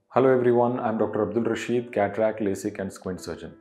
Hello everyone, I'm Dr. Abdul Rashid, cataract, LASIK and squint surgeon.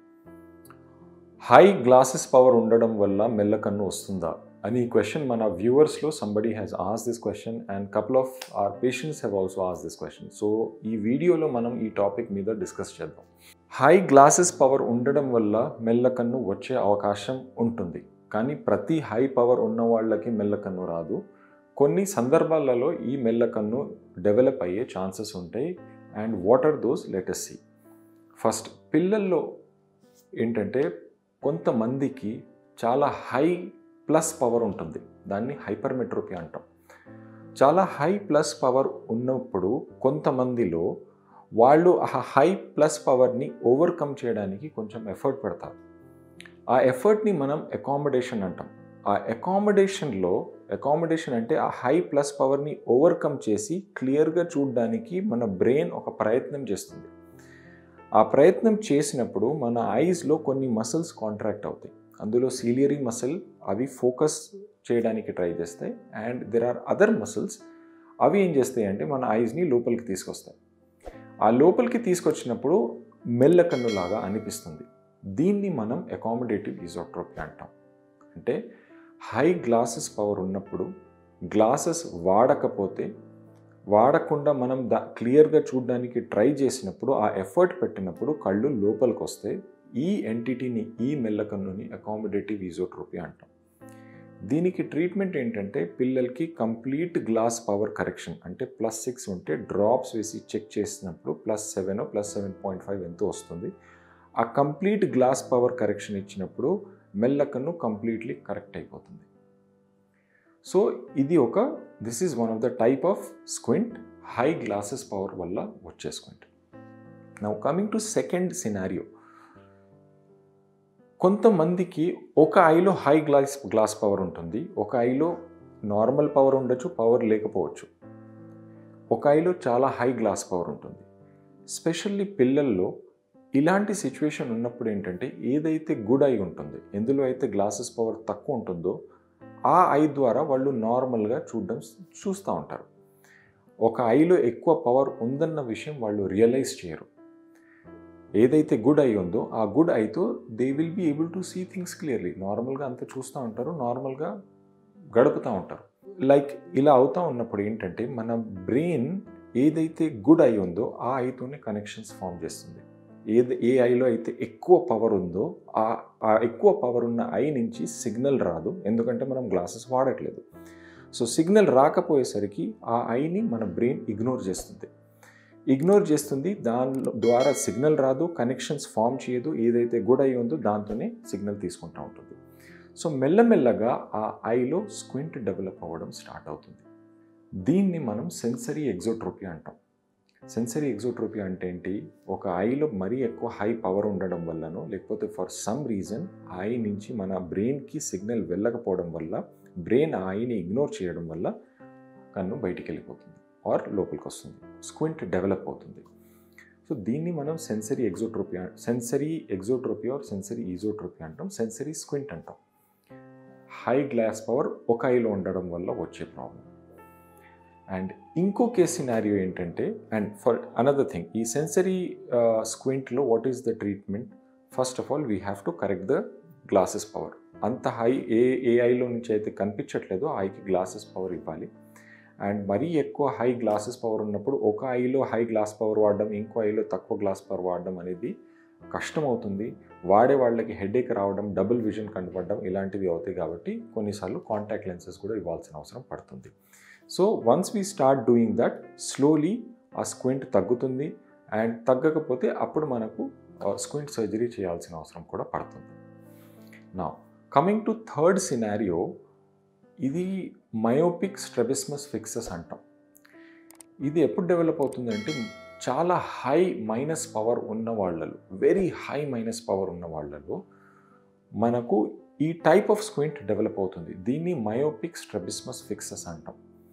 High glasses power ఉండడం వల్ల మెల్లకన్ను వస్తుందా అని ఈ క్వశ్చన్ మన వ్యూవర్స్లో somebody has as this question and couple of are patients have also as this question so ఈ వీడియోలో మనం ఈ టాపిక్ మీద డిస్కస్ చేద్దాం హై గ్లాసెస్ పవర్ ఉండడం వల్ల మెల్లకన్ను వచ్చే అవకాశం ఉంటుంది కానీ ప్రతి హై పవర్ ఉన్న వాళ్ళకి మెల్లకన్ను రాదు కొన్ని సందర్భాలలో ఈ మెల్లకన్ను డెవలప్ అయ్యే ఛాన్సెస్ ఉంటాయి and what are those latest see first పిల్లల్లో ఏంటంటే కొంతమందికి చాలా హై ప్లస్ పవర్ ఉంటుంది దాన్ని హైపర్మెట్రోపీ అంటాం చాలా హై ప్లస్ పవర్ ఉన్నప్పుడు కొంతమందిలో వాళ్ళు ఆ హై ప్లస్ పవర్ని ఓవర్కమ్ చేయడానికి కొంచెం ఎఫర్ట్ పెడతారు ఆ ఎఫర్ట్ని మనం అకామిడేషన్ అంటాం ఆ అకామిడేషన్లో అకామిడేషన్ అంటే ఆ హై ప్లస్ పవర్ని ఓవర్కమ్ చేసి క్లియర్గా చూడడానికి మన బ్రెయిన్ ఒక ప్రయత్నం చేస్తుంది ఆ ప్రయత్నం చేసినప్పుడు మన ఐస్లో కొన్ని మసిల్స్ కాంట్రాక్ట్ అవుతాయి అందులో సీలియరీ మసిల్ అవి ఫోకస్ చేయడానికి ట్రై చేస్తాయి and there are other muscles అవి ఏం చేస్తాయి అంటే మన ఐస్ని లోపలికి తీసుకొస్తాయి ఆ లోపలికి తీసుకొచ్చినప్పుడు మెల్లకన్నులాగా అనిపిస్తుంది దీన్ని మనం అకామిడేటివ్ ఈజోట్రోపీ అంటాం అంటే హై గ్లాసెస్ పవర్ ఉన్నప్పుడు గ్లాసెస్ వాడకపోతే వాడకుండా మనం దా క్లియర్గా చూడడానికి ట్రై చేసినప్పుడు ఆ ఎఫర్ట్ పెట్టినప్పుడు కళ్ళు లోపలికి వస్తే ఈ ఎంటిటీని ఈ మెల్లకన్నుని అకామిడేటివ్ ఈజోట్రోపీ అంటాం దీనికి ట్రీట్మెంట్ ఏంటంటే పిల్లలకి కంప్లీట్ గ్లాస్ పవర్ కరెక్షన్ అంటే ప్లస్ సిక్స్ ఉంటే డ్రాప్స్ వేసి చెక్ చేసినప్పుడు plus seven plus seven point five ఎంతో వస్తుంది ఆ కంప్లీట్ గ్లాస్ పవర్ కరెక్షన్ ఇచ్చినప్పుడు మెల్లకన్ను కంప్లీట్లీ కరెక్ట్ అయిపోతుంది సో ఇది ఒక this is one of the type of squint high glasses power వల్ల వచ్చే squint now coming to second scenario కొంతమందికి ఒక ఐలో హై గ్లాస్ గ్లాస్ పవర్ ఉంటుంది ఒక ఐలో నార్మల్ పవర్ ఉండొచ్చు పవర్ లేకపోవచ్చు ఒక ఐలో చాలా హై గ్లాస్ పవర్ ఉంటుంది స్పెషల్లీ పిల్లల్లో ఇలాంటి సిచ్యువేషన్ ఉన్నప్పుడు ఏంటంటే ఏదైతే గుడ్ ఐ ఉంటుంది ఎందులో అయితే గ్లాసెస్ పవర్ తక్కువ ఉంటుందో ఆ ఐ ద్వారా వాళ్ళు నార్మల్గా చూడడం చూస్తూ ఉంటారు ఒక ఐలో ఎక్కువ పవర్ ఉందన్న విషయం వాళ్ళు రియలైజ్ చేయరు ఏదైతే గుడ్ ఐ ఉందో ఆ గుడ్ ఐతో they will be able to see things clearly నార్మల్గా అంతా చూస్తూ ఉంటారు నార్మల్గా గడుపుతూ ఉంటారు లైక్ ఇలా అవుతూ ఉన్నప్పుడు ఏంటంటే మన బ్రెయిన్ ఏదైతే గుడ్ ఐ ఉందో ఆ ఐతోనే కనెక్షన్స్ ఫామ్ చేస్తుంది ఏది ఏ ఐలో అయితే ఎక్కువ పవర్ ఉందో ఆ ఆ ఎక్కువ పవర్ ఉన్న ఐ నుంచి సిగ్నల్ రాదు ఎందుకంటే మనం గ్లాసెస్ వాడట్లేదు సో సిగ్నల్ రాకపోయేసరికి ఆ ఐని మన బ్రెయిన్ ఇగ్నోర్ చేస్తుంది ఇగ్నోర్ చేస్తుంది దాని ద్వారా సిగ్నల్ రాదు కనెక్షన్స్ ఫామ్ చేయదు ఏదైతే గుడ్ ఐ ఉందో దాంతోనే సిగ్నల్ తీసుకుంటూ ఉంటుంది సో మెల్లమెల్లగా ఆ ఐలో స్క్వింట్ డెవలప్ అవ్వడం స్టార్ట్ అవుతుంది దీన్ని మనం సెన్సరీ ఎగ్జోట్రోపీ అంటాం సెన్సరీ ఎగ్జోట్రోపీ అంటే ఏంటి ఒక ఐలో మరీ ఎక్కువ హై పవర్ ఉండడం వల్లనో లేకపోతే ఫర్ సమ్ రీజన్ ఐ నుంచి మన బ్రెయిన్కి సిగ్నల్ వెళ్ళకపోవడం వల్ల బ్రెయిన్ ఆ ఐని ఇగ్నోర్ చేయడం వల్ల కన్ను బయటికి వెళ్ళిపోతుంది ఆర్ లోపలికి వస్తుంది స్క్వింట్ డెవలప్ అవుతుంది సో దీన్ని మనం sensory exotropia sensory exotropia or sensory esotropia అంటాం సెన్సరీ స్క్వింట్ అంటాం హై గ్లాస్ పవర్ ఒక ఐలో ఉండడం వల్ల వచ్చే ప్రాబ్లం అండ్ ఇంకో కేస్ సినారియో ఏంటంటే అండ్ ఫర్ అనదర్ థింగ్ ఈ సెన్సరీ స్క్వింట్లో what is the treatment first of all we have to correct the glasses power అంత హై ఏ ఏ ఐలో నుంచి అయితే కనిపించట్లేదో ఆ ఐకి గ్లాసెస్ పవర్ ఇవ్వాలి అండ్ మరీ ఎక్కువ హై గ్లాసెస్ పవర్ ఉన్నప్పుడు ఒక ఐలో హై గ్లాస్ పవర్ వాడడం ఇంకో ఐలో తక్కువ గ్లాస్ పవర్ వాడడం అనేది కష్టం అవుతుంది వాడే వాళ్ళకి హెడేక్ రావడం డబుల్ విజన్ కనపడడం ఇలాంటివి అవుతాయి కాబట్టి కొన్నిసార్లు కాంటాక్ట్ లెన్సెస్ కూడా ఇవ్వాల్సిన అవసరం పడుతుంది so once we start doing that slowly ఆ స్క్వింట్ తగ్గుతుంది అండ్ తగ్గకపోతే అప్పుడు మనకు స్క్వింట్ సర్జరీ చేయాల్సిన అవసరం కూడా పడుతుంది now coming to third scenario ఇది మయోపిక్ స్ట్రెబిస్మస్ ఫిక్సెస్ అంటాం ఇది ఎప్పుడు డెవలప్ అవుతుందంటే చాలా హై మైనస్ పవర్ ఉన్న వాళ్ళలో వెరీ హై మైనస్ పవర్ ఉన్న వాళ్ళలో మనకు ఈ టైప్ ఆఫ్ స్క్వింట్ డెవలప్ అవుతుంది దీన్ని మయోపిక్ స్ట్రెబిస్మస్ ఫిక్సెస్ అంటాం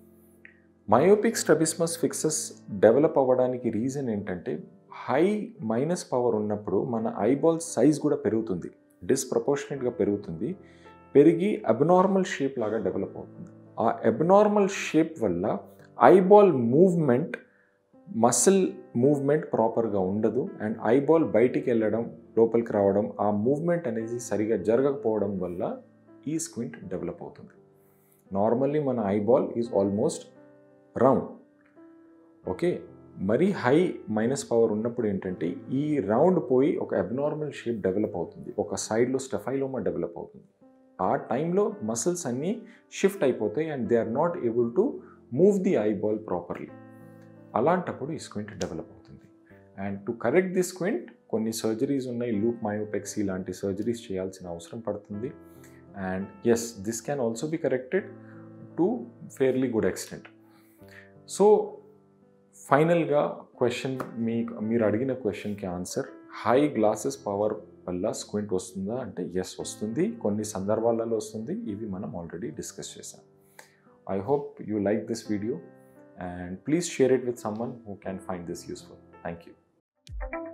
మయోపిక్ స్ట్రెబిస్మస్ ఫిక్సెస్ డెవలప్ అవ్వడానికి రీజన్ ఏంటంటే హై మైనస్ పవర్ ఉన్నప్పుడు మన ఐబాల్ సైజ్ కూడా పెరుగుతుంది డిస్ప్రపోర్షనేట్గా పెరుగుతుంది పెరిగి అబ్నార్మల్ షేప్ లాగా డెవలప్ అవుతుంది ఆ అబ్నార్మల్ షేప్ వల్ల ఐబాల్ మూవ్మెంట్ మసిల్ మూవ్మెంట్ ప్రాపర్గా ఉండదు అండ్ ఐబాల్ బయటికి వెళ్ళడం లోపలికి రావడం ఆ మూవ్మెంట్ అనేది సరిగా జరగకపోవడం వల్ల ఈ స్క్వింట్ డెవలప్ అవుతుంది నార్మల్లీ మన eyeball is almost round okay మరీ హై మైనస్ పవర్ ఉన్నప్పుడు ఏంటంటే ఈ రౌండ్ పోయి ఒక అబ్నార్మల్ షేప్ డెవలప్ అవుతుంది ఒక సైడ్లో స్టెఫైలోమా డెవలప్ అవుతుంది ఆ టైంలో మసిల్స్ అన్నీ షిఫ్ట్ అయిపోతాయి and they are not able to move the eyeball properly అలాంటప్పుడు ఈ స్క్వింట్ డెవలప్ అవుతుంది and to correct the squint కొన్ని సర్జరీస్ ఉన్నాయి లూప్ మయోపెక్సీ లాంటి సర్జరీస్ చేయాల్సిన అవసరం పడుతుంది and yes this can also be corrected to fairly good extent so ఫైనల్గా క్వశ్చన్ మీ మీరు అడిగిన క్వశ్చన్కి ఆన్సర్ హై గ్లాసెస్ పవర్ వల్ల స్క్వింట్ వస్తుందా అంటే ఎస్ వస్తుంది కొన్ని సందర్భాలలో వస్తుంది ఇవి మనం ఆల్రెడీ డిస్కస్ చేసాం I hope you like this video and please share it with someone who can find this useful. Thank you.